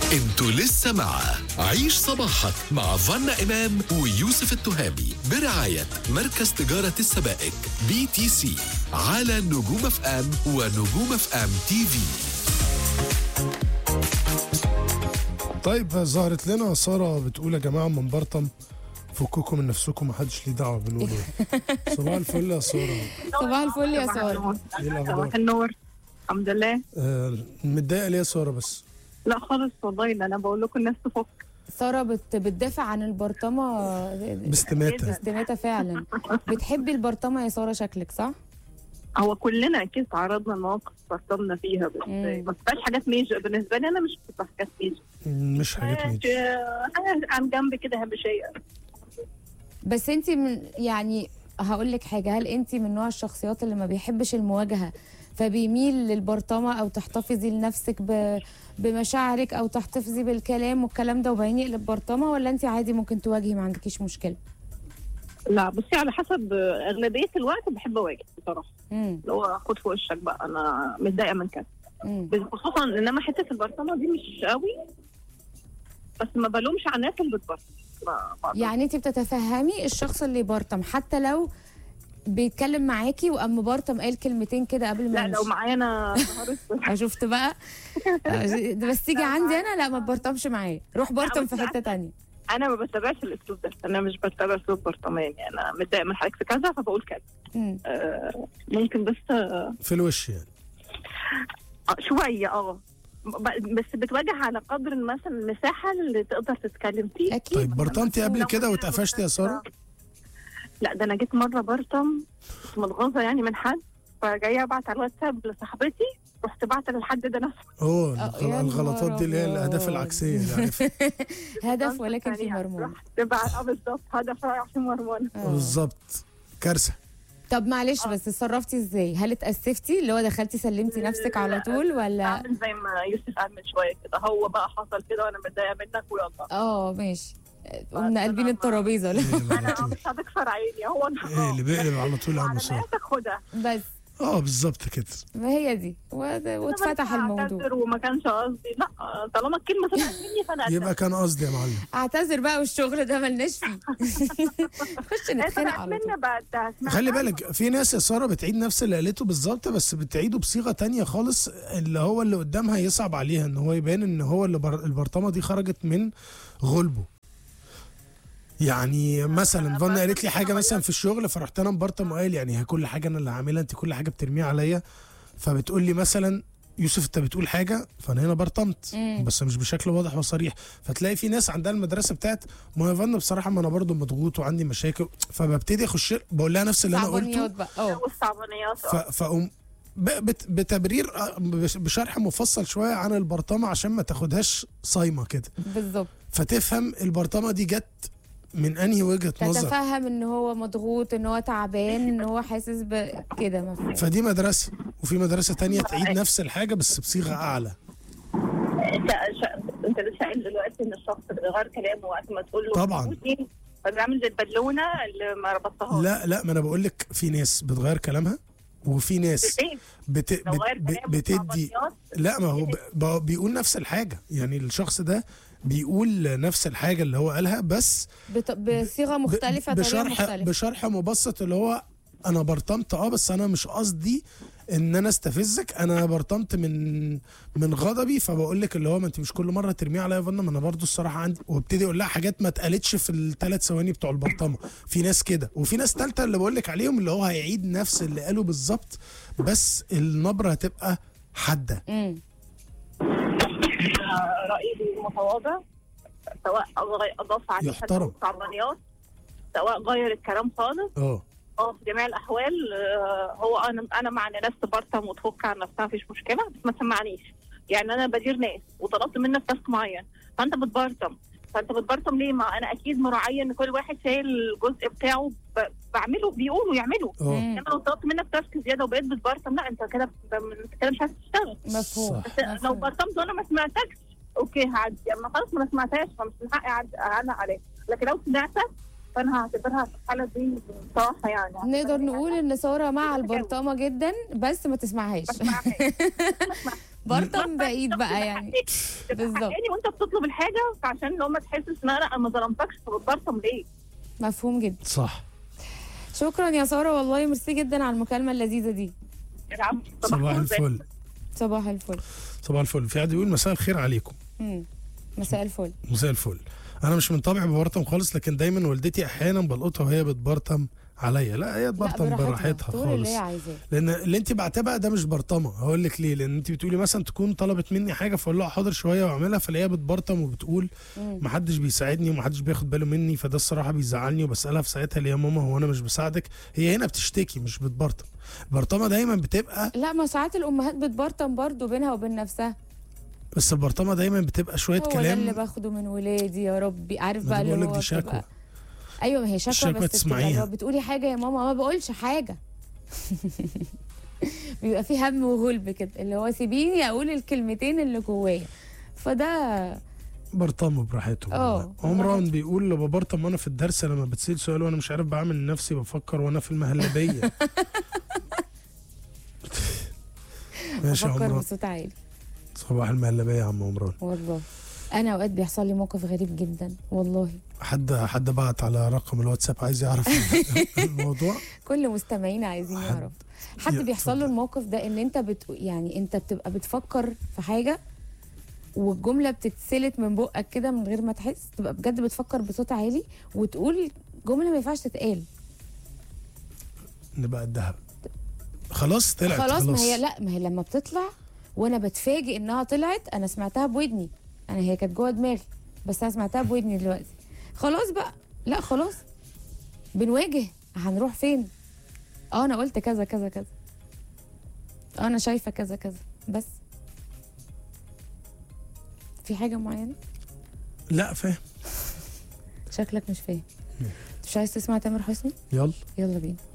انتوا لسه مع عيش صباحك مع فنا إمام ويوسف التهامي برعاية مركز تجارة السبائك بي تي سي على نجوم اف ام ونجوم اف ام تي في طيب ظهرت لنا ساره بتقول يا جماعه من برطم فككم من نفسكم محدش ليه دعوه بنقول ايه صباح الفل يا ساره صباح الفل يا ساره ايه الاخبار صباح النور الحمد لله آه متضايقه ليه يا ساره بس لا خالص والله ده انا بقول لكم الناس تفك ساره بت بتدافع عن البرطمه باستماته باستماتة فعلا بتحبي البرطمه يا ساره شكلك صح هو كلنا اكيد تعرضنا لمواقف فرطمنا فيها بس مم. ما بتبقاش حاجات ميجر بالنسبه لي انا مش بتبقى حاجات ميجر مش حاجات ميجي حاجات عن جنب كده هامشيه بس انت من يعني هقول لك حاجه هل انت من نوع الشخصيات اللي ما بيحبش المواجهه فبيميل للبرطمه او تحتفظي لنفسك ب... بمشاعرك او تحتفظي بالكلام والكلام ده وبعدين يقلب برطمه ولا انت عادي ممكن تواجهي ما عندكيش مشكله لا بصي على حسب اغلبيه الوقت بحب اواجه بصراحه امم اللي هو خد في وشك بقى انا متضايقه من كده امم بس خصوصا انما حته البرطمه دي مش قوي بس ما بلومش على الناس اللي بتبرطم ما- ما- يعني انت بتتفهمي الشخص اللي برطم حتى لو بيتكلم معاكي وقام مبرطم قال كلمتين كده قبل ما لا لو يمشي. معايا انا نهار اسود آه، شفت بقى آه، بس تيجي عندي انا لا ما تبرطمش معايا روح برطم في حته تانية انا ما بتابعش الاسلوب ده انا مش بتابع اسلوب برطمان يعني انا متضايقه من حضرتك في كذا فبقول كذا مم. آه ممكن بس آه في الوش يعني آه، شويه اه ب- بس بتواجه على قدر مثلا المساحه اللي تقدر تتكلم فيه اكيد طيب برطمتي قبل كده واتقفشتي يا ساره لا ده انا جيت مره برطم كنت متغاظه يعني من حد فجايه ابعت على الواتساب لصاحبتي رحت بعت للحد ده نفسه اوه آه، الغ- يا الغلطات دي اللي هي نهار الاهداف أبيض. العكسيه اللي عارف هدف ولكن في سريع. مرمون رحت بعت اه بالظبط هدف رايح في مرمون آه. بالظبط كارثه طب معلش بس اتصرفتي ازاي هل اتأسفتي اللي هو دخلتي سلمتي نفسك على طول ولا اعمل زي ما يوسف قال من شويه كده هو بقى حصل كده وانا متضايقه منك ويلا اه ماشي قمنا قلبين الترابيزه ايه اللي انا على طول مش هتكسر عيني هو انا ايه اللي بيقلب على طول يا عم على ساره نياتك خدها بس اه بالظبط كده ما هي دي وات- واتفتح الموضوع أعتذر وما كانش قصدي لا طالما الكلمه طلعت مني فانا يبقى كان قصدي يا معلم اعتذر بقى والشغل ده ملناش فيه خش نتخانق طلعت على طول مني بعد هسمعها. خلي بالك في ناس يا ساره بتعيد نفس اللي قالته بالظبط بس بتعيده بصيغه تانية خالص اللي هو اللي قدامها يصعب عليها ان هو يبان ان هو اللي بر... البرطمه دي خرجت من غلبه يعني مثلا فانا قالت لي حاجه مثلا في الشغل فرحت انا مبرطم وقايل يعني هي كل حاجه انا اللي عاملها انت كل حاجه بترميها عليا فبتقول لي مثلا يوسف انت بتقول حاجه فانا هنا برطمت مم. بس مش بشكل واضح وصريح فتلاقي في ناس عندها المدرسه بتاعت ما هي فن بصراحه ما انا برضو مضغوط وعندي مشاكل فببتدي اخش بقول لها نفس اللي انا قلته صعبانيات بقى اه والصعبانيات ف- فاقوم ب- بت- بتبرير آه، بش- بشرح مفصل شويه عن البرطمه عشان ما تاخدهاش صايمه كده بالظبط فتفهم البرطمه دي جت من انهي وجهه نظر تتفهم ان هو مضغوط ان هو تعبان ان هو حاسس بكده مفهوم فدي مدرسه وفي مدرسه تانية تعيد نفس الحاجه بس بصيغه اعلى انت ش- انت لسه قايل دلوقتي ان الشخص بيغير كلامه وقت ما تقول له طبعاً. فوتني، فبيعمل زي البالونه اللي ما ربطتهاش لا لا ما انا بقول لك في ناس بتغير كلامها وفي ناس ليه؟ بت لو غير بت كلامه بتدي صعبانيات، لا ما هو ب- ب- بيقول نفس الحاجه يعني الشخص ده بيقول نفس الحاجه اللي هو قالها بس بت... بصيغه ب- مختلفه طريقه بشرح مختلفه بشرح مبسط اللي هو انا برطمت اه بس انا مش قصدي ان انا استفزك انا برطمت من من غضبي فبقول لك اللي هو ما انت مش كل مره ترميه عليا يا فندم ما انا برضو الصراحه عندي وابتدي اقول لها حاجات ما اتقالتش في الثلاث ثواني بتوع البرطمه في ناس كده وفي ناس ثالثه اللي بقول لك عليهم اللي هو هيعيد نفس اللي قاله بالظبط بس النبره هتبقى حاده امم آه، رايي متواضع سواء غي- اضاف عليه يحترم. صعبانيات سواء غير الكلام خالص اه اه في جميع الاحوال آه، هو انا انا مع ان الناس تبرطم وتفك عن نفسها مفيش مشكله بس ما تسمعنيش يعني انا بدير ناس وطلبت منك تاسك معين فانت بتبرطم فانت بتبرطم ليه؟ ما انا اكيد مراعيه ان كل واحد شايل الجزء بتاعه ب- بعمله بيقوله يعمله اه انما لو طلبت منك تاسك زياده وبقيت بتبرطم لا انت كده انت كده مش عايز تشتغل مفهوم صح. بس لو مفهوم. برطمت وانا ما سمعتكش اوكي هعدي اما خلاص ما انا سمعتهاش فمش من حقي أعد- اعلق عليك لكن لو سمعتك فانا هعتبرها في الحاله دي بصراحه يعني نقدر نقول ان ساره مع البرطمه جدا بس ما تسمعهاش بسمعها. برطم بعيد بقى يعني بالظبط. حقاني وانت بتطلب الحاجه فعشان لو ما تحسش ان انا انا ما ظلمتكش فبتبرطم ليه؟ مفهوم جدا صح شكرا يا ساره والله ميرسي جدا على المكالمه اللذيذه دي العفو. صباح الخير. الفل صباح الفل صباح الفل في حد يقول مساء الخير عليكم مم. مساء الفل مساء الفل انا مش من طبعي ببرطم خالص لكن دايما والدتي احيانا بلقطها وهي بتبرطم عليا لا هي لا تبرطم براحتها تقول خالص اللي هي عايزاه لان اللي انت بعتها بقى ده مش برطمه هقول لك ليه لان انت بتقولي مثلا تكون طلبت مني حاجه فاقول لها حاضر شويه واعملها فلاقيها بتبرطم وبتقول مم. محدش بيساعدني ومحدش بياخد باله مني فده الصراحه بيزعلني وبسالها في ساعتها ليه يا ماما هو انا مش بساعدك هي هنا بتشتكي مش بتبرطم البرطمه دايما بتبقى لا ما ساعات الامهات بتبرطم برضو بينها وبين نفسها بس البرطمه دايما بتبقى شويه هو ده اللي كلام باخده من ولادي يا ربي عارف ما بقى أنا اللي بقولك هو دي شكوى. بتبقى ايوه ما هي شكوى الشكوى بس بتبقى تسمعيها. اللي هو بتقولي حاجه يا ماما ما بقولش حاجه بيبقى في هم وغلب كده اللي هو سيبيني اقول الكلمتين اللي جوايا فده برطموا براحتهم اه، والله. عمران براحتهم. بيقول لو ببرطم وانا في الدرس لما بتسال سؤال وانا مش عارف بعمل لنفسي بفكر وانا في المهلبيه ماشي يا بفكر عمران بصوت عالي صباح المهلبيه يا عم عمران والله انا اوقات بيحصل لي موقف غريب جدا والله حد حد بعت على رقم الواتساب عايز يعرف الموضوع كل مستمعينا عايزين حد- يعرف حد يا بيحصل له اتفضل. الموقف ده ان انت بت يعني انت بتبقى بتفكر في حاجه والجمله بتتسلت من بقك كده من غير ما تحس تبقى بجد بتفكر بصوت عالي وتقول جمله ما ينفعش تتقال نبقى الذهب خلاص طلعت خلاص ما هي لا ما هي لما بتطلع وانا بتفاجئ انها طلعت انا سمعتها بودني انا هي كانت جوه دماغي بس انا سمعتها بودني دلوقتي خلاص بقى لا خلاص بنواجه هنروح فين اه انا قلت كذا كذا كذا اه انا شايفه كذا كذا بس في حاجه معينه لا فاهم شكلك مش فاهم مش عايز تسمع تامر حسني يلا يلا بينا